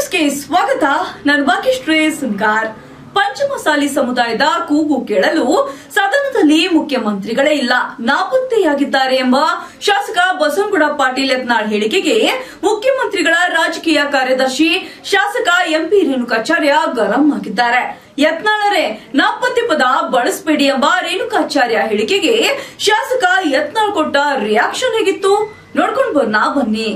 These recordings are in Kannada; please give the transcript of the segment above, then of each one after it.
ನ್ಯೂಸ್ಗೆ ಸ್ವಾಗತ ನಾನು ಭಾಗ್ಯಶ್ರೀ ಸುನ್ಗಾರ್ ಪಂಚಮಸಾಲಿ ಸಮುದಾಯದ ಕೂಗು ಕೇಳಲು ಸದನದಲ್ಲಿ ಮುಖ್ಯಮಂತ್ರಿಗಳೇ ಇಲ್ಲ ನಾಪತ್ತೆಯಾಗಿದ್ದಾರೆ ಎಂಬ ಶಾಸಕ ಬಸವನಗೌಡ ಪಾಟೀಲ್ ಯತ್ನಾಳ್ ಹೇಳಿಕೆಗೆ ಮುಖ್ಯಮಂತ್ರಿಗಳ ರಾಜಕೀಯ ಕಾರ್ಯದರ್ಶಿ ಶಾಸಕ ಎಂಪಿ ರೇಣುಕಾಚಾರ್ಯ ಗರಂ ಆಗಿದ್ದಾರೆ ಯತ್ನಾಳರೇ ನಾಪತ್ತೆ ಪದ ಬಳಸಬೇಡಿ ಎಂಬ ರೇಣುಕಾಚಾರ್ಯ ಹೇಳಿಕೆಗೆ ಶಾಸಕ ಯತ್ನಾಳ್ ಕೊಟ್ಟ ರಿಯಾಕ್ಷನ್ ಹೇಗಿತ್ತು ನೋಡ್ಕೊಂಡು ಬನ್ನ ಬನ್ನಿ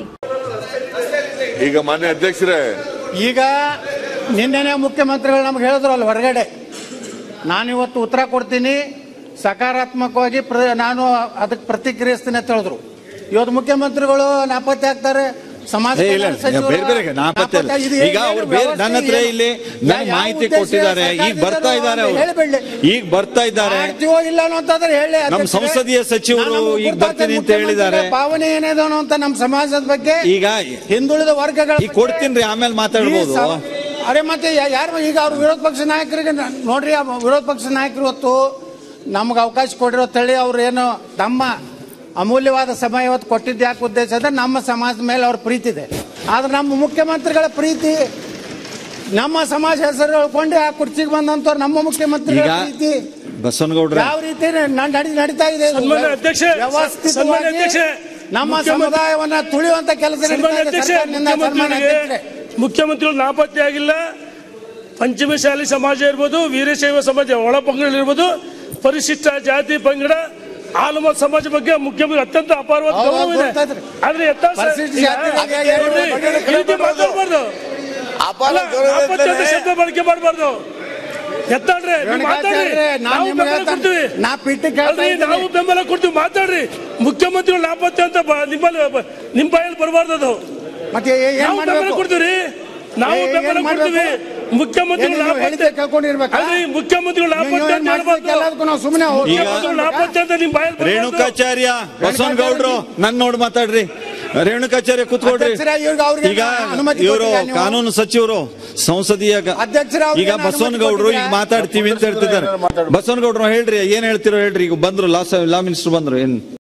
ಈಗ ಮಾನ್ಯ ಅಧ್ಯಕ್ಷರೇ ಈಗ ನಿನ್ನೆನೆ ಮುಖ್ಯಮಂತ್ರಿಗಳು ನಮ್ಗೆ ಹೇಳಿದ್ರು ಅಲ್ಲಿ ಹೊರಗಡೆ ನಾನಿವತ್ತು ಉತ್ತರ ಕೊಡ್ತೀನಿ ಸಕಾರಾತ್ಮಕವಾಗಿ ಪ್ರ ನಾನು ಅದಕ್ಕೆ ಪ್ರತಿಕ್ರಿಯಿಸ್ತೀನಿ ಅಂತ ಹೇಳಿದ್ರು ಇವತ್ತು ಮುಖ್ಯಮಂತ್ರಿಗಳು ನಾಪತ್ತೆ ಆಗ್ತಾರೆ ಸಮಾಜ ಏ, ಇಲ್ಲ, ಕಲ್ಯಾಣ ಸಚಿವರು ಬೇರೆ ಬೇರೆ ನಾಪತ್ತೆ ಅಲ್ಲ. ನಾಪತ್ತೆ, ಇದು ಈಗ ಏನು ಅವ್ರು ಬೇರೆ ನನ್ನ ಹತ್ರ ವ್ಯವಸ್ಥೆ ಇಲ್ಲಿ ಏನು? ನನಗೆ ಯಾವ ಮಾಹಿತಿ ಉದ್ದೇಶ ಕೊಟ್ಟಿದ್ದಾರೆ ಈಗ ಸರ್ಕಾರದಿಂದ ಬರ್ತಾ ಇದ್ದಾರೆ ಅವರು ಹೇಳಿಬಿಡ್ಲಿ. ಈಗ ಬರ್ತಾ ಇದ್ದಾರೆ ಮಾಡ್ತೀವೋ ಇಲ್ಲ ಅಂತಂದ್ರೆ ಹೇಳಿ ನಮ್ಮ ಅಧ್ಯಕ್ಷರೇ. ಸಂಸದೀಯ ಸಚಿವರು ನಾನು ಈಗ ಬರ್ತೀನಿ ಅಂತ ಹೇಳಿದ್ದಾರೆ. ಮುಖ್ಯಮಂತ್ರಿಗಳ ಭಾವನೆ ಏನೇದೋ ಅಂತ ನಮ್ಮ ಸಮಾಜದ ಬಗ್ಗೆ ಈಗ ಹಿಂದುಳಿದ ವರ್ಗಗಳ ಈಗ ಕೊಡ್ತೀನಿ ರೀ ಆಮೇಲೆ ಮಾತಾಡ್ಬೋದು ಈ ಸಮ- ಅರೆ ಮತ್ತೆ ಯಾ- ಯಾರು ಈಗ ಅವ್ರ ವಿರೋಧ ಪಕ್ಷ ನಾಯಕರಿಗೆ ನ- ನೋಡ್ರಿ ಆ ವಿರೋಧ ಪಕ್ಷ ನಾಯಕರು ಇವತ್ತು ನಮ್ಗೆ ಅವಕಾಶ ಕೊಡಿರೋ ತಳಿ ಅವ್ರು ಏನು ತಮ್ಮ ಅಮೂಲ್ಯವಾದ ಸಮಯ ಇವತ್ತು ಕೊಟ್ಟಿದ್ದು ಯಾಕೆ ಉದ್ದೇಶ ಅಂದ್ರೆ ನಮ್ಮ ಸಮಾಜದ ಮೇಲೆ ಅವ್ರ ಪ್ರೀತಿ ಇದೆ ಆದ್ರೆ ನಮ್ಮ ಮುಖ್ಯಮಂತ್ರಿಗಳ ಪ್ರೀತಿ ನಮ್ಮ ಸಮಾಜ ಹೆಸರು ಹೇಳ್ಕೊಂಡು ಆ ಕುರ್ಚಿಗೆ ಬಂದಂತವ್ರು ನಮ್ಮ ಮುಖ್ಯಮಂತ್ರಿಗಳ ಈಗ ಪ್ರೀತಿ ಬಸವನಗೌಡ್ರ ಯಾವ ರೀತಿ ನ- ನಡಿ- ನಡೀತಾ ಇದೆ ಇದು? ಸನ್ಮಾನ್ಯ ಅಧ್ಯಕ್ಷೆ, ವ್ಯವಸ್ಥಿತವಾಗಿ ಸನ್ಮಾನ್ಯ ಅಧ್ಯಕ್ಷೆ, ನಮ್ಮ ಮುಖ್ಯಮಂತ್ರಿ- ಸಮುದಾಯವನ್ನ ತುಳಿಯುವಂತ ಕೆಲಸ ನಡೀತಾ ಸನ್ಮಾನ್ಯ ಇದೆ ಅಧ್ಯಕ್ಷ ಸರ್ಕಾರದಿಂದ. ಸನ್ಮಾನ್ಯ ಮುಖ್ಯಮಂತ್ರಿಗಳಿಗೆ ಅಧ್ಯಕ್ಷರೇ. ಮುಖ್ಯಮಂತ್ರಿಗಳು ನಾಪತ್ತೆ ಆಗಿಲ್ಲ ಪಂಚಮಶಾಲಿ ಸಮಾಜ ಇರ್ಬೋದು ವೀರಶೈವ ಸಮಾಜ ಒಳ ಪಂಗಡಗಳಿರ್ಬೋದು ಪರಿಶಿಷ್ಟ ಜಾತಿ ಪಂಗಡ ಆಲಮತ್ ಸಮಾಜ ಬಗ್ಗೆ ಮುಖ್ಯಮಂತ್ರಿ ಅತ್ಯಂತ ಅಪಾರವಾದ ಹೌದು, ಗೌರವ ಇದೆ ಗೊತ್ತಾಯ್ತು. ಆದ್ರೆ ಯಥಾಸ ಪರಿಶಿಷ್ಟ ಈಗ ಜಾತಿಗಳಿಗೆ ನೋಡ್ರಿ, ಏನು ಈ ರೀತಿ ಮಾತಾಡ್ಬಾರ್ದು ಅಲ್ಲ, ನಾಪತ್ತೆ ಅಂತ ಶಬ್ದ ಬಳಕೆ ಮಾಡಬಾರ್ದು ಎತ್ತಾಡ್ರಿ ನೀವು ಮಾತಾಡ್ರಿ ರೇಣುಕಾಚಾರ್ಯರೇ, ನಾನ್ ನಾವು ನಿಮ್ಗೆ ಬೆಂಬಲ ಹೇಳ್ತಾನೆ. ಕೊಡ್ತೀವಿ ನಾ ಪೀಠಕ್ಕೆ ಹೇಳ್ತಾ ಅಲ್ರಿ, ಇದ್ದೀನಿ. ನಾವು ಬೆಂಬಲ ಕೊಡ್ತೀವಿ ಮಾತಾಡ್ರಿ ಮುಖ್ಯಮಂತ್ರಿಗಳು ನಾಪತ್ತೆ ಅಂತ ಬ- ನಿಮ್ಮಲ್ಲಿ ಬ- ನಿಮ್ಮ ಬಾಯಲ್ಲಿ ಬರಬಾರ್ದು ಅದು ಮತ್ತೆ ಏ- ಏನ್ ನಾವು ಬೆಂಬಲ ಮಾಡ್ಬೇಕು ಕೊಡ್ತೀವಿ ನಾವು ಏ- ಏನ್ ಬೆಂಬಲ ಮಾಡ್ಬೇಕು? ಕೊಡ್ತೀವಿ ಮುಖ್ಯಮಂತ್ರಿಗಳು ಏನು ನೀವು ನಾಪತ್ತೆ ಹೇಳಿದ್ದೆ ಕೇಳ್ಕೊಂಡಿರ್ಬೇಕಾ? ಅಲ್ರಿ ಮುಖ್ಯಮಂತ್ರಿಗಳು ನೀವು ನಾಪತ್ತೆ ಏನ್ ಅಂತ ಮಾಡ್ಬೇಕು ಹೇಳ್ಬಾರ್ದು ಎಲ್ಲದಕ್ಕೂ ನಾವು ಸುಮ್ಮನೆ ಹೋಗಿ ಈಗ- ಮುಖ್ಯಮಂತ್ರಿಗಳು ನಾಪತ್ತೆ ಅಂತ ನಿಮ್ಮ ಬಾಯಲ್ಲಿ ಬರಬಾರ್ದು. ರೇಣುಕಾಚಾರ್ಯ ಬಸವನಗೌಡ್ರು ನನ್ ನೋಡಿ ಮಾತಾಡ್ರಿ ರೇಣುಕಾಚಾರ್ಯ ಕೂತ್ಕೊಳ್ರಿ ಅಧ್ಯಕ್ಷರೇ, ಇವ್ರಿಗೆ ಅವ್ರಿಗೆ ಈಗ ಅನುಮತಿ ಇವರು ಕೊಟ್ಟಿಲ್ಲ ನೀವು? ಕಾನೂನು ಸಚಿವರು ಸಂಸದೀಯ ಗ- ಅಧ್ಯಕ್ಷರೇ, ಅವ್ರಿಗೆ ಈಗ ಅನುಮತಿ ಬಸವನಗೌಡ್ರು ಈಗ ಕೊಟ್ಟಿಲ್ಲ? ಮಾತಾಡ್ತೀವಿ ಅಂತ ಹೇಳ್ತಿದ್ದಾರೆ ಬಸವನಗೌಡ್ರು ಹೇಳ್ರಿ ಏನ್ ಹೇಳ್ತಿರೋ ಹೇಳ್ರಿ ಈಗ ಬಂದ್ರು ಲಾ ಲಾ ಮಿನಿಸ್ಟರ್ ಬಂದ್ರು ಏನ್